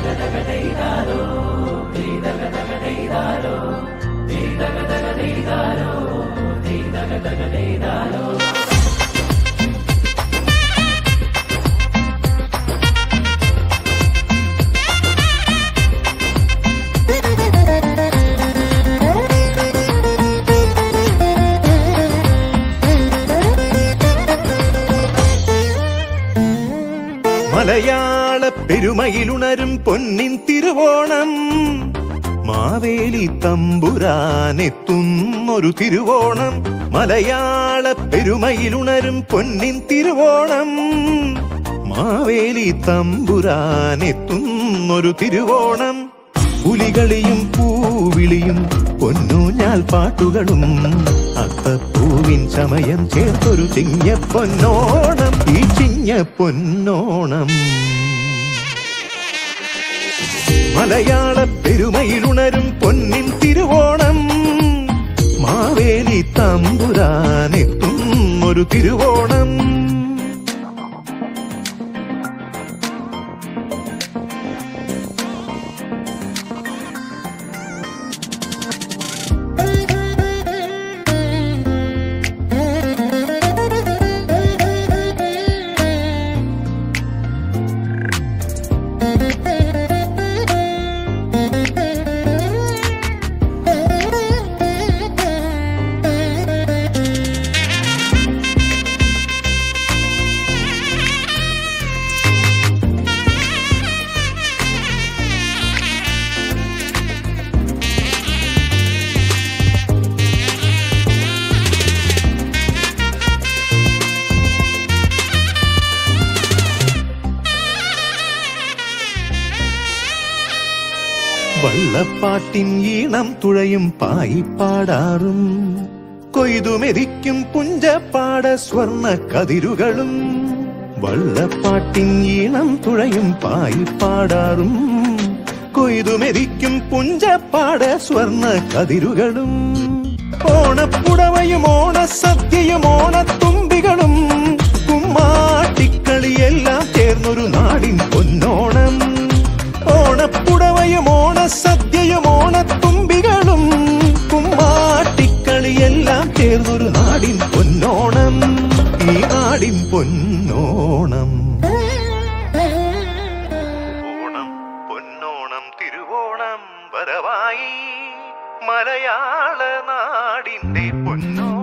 മലയാള പെരുമയിലുണരും പൊന്നിൻ തിരുവോണം മാവേലി തമ്പുരാനെത്തുന്നൊരു തിരുവോണം മലയാള പെരുമയിലുണരും പൊന്നിൻ തിരുവോണം മാവേലി തമ്പുരാനെത്തുന്നൊരു തിരുവോണം പുലികളിയും പൂവിളിയും പൊന്നൂഞ്ഞാൽ പാട്ടുകളും അത്തപ്പൂവിൻ ചമയം ചേർത്തൊരു ചിങ്ങ പൊന്നോണം ഈ ചിങ്ങ പൊന്നോണം മലയാള പെരുമയിലുണരും പൊന്നിൻ തിരുവോണം മാവേലി തമ്പുരാനെത്തും ഒരു തിരുവോണം വള്ളപ്പാട്ടിൻ ഈണം തുഴയും പായിപ്പാടാറും കൊയ്തുമെതിക്കും പുഞ്ചപ്പാട സ്വർണ്ണ കതിരുകളും വള്ളപ്പാട്ടിൻ ഈണം തുഴയും പായിപ്പാടാറും കൊയ്തുമെതിക്കും പുഞ്ചപ്പാട സ്വർണ്ണ കതിരുകളും ഓണപ്പുടവയും ഓണസദ്യയും ഓണത്തുമ്പികളും കുമ്മാട്ടിക്കളിയെല്ലാം ചേർന്നൊരു നാടിൻ പൊന്നോണം ഓണപ്പുടവയും ഓണസദ്യയും ഓണത്തുമ്പികളും കുമ്മാട്ടിക്കളിയെല്ലാം ചേർന്നൊരു നാടിൻ പൊന്നോണം ഈ നാടിൻ പൊന്നോണം ഓണം പൊന്നോണം തിരുവോണം വരവായി മലയാള നാടിന്റെ പൊന്നോണം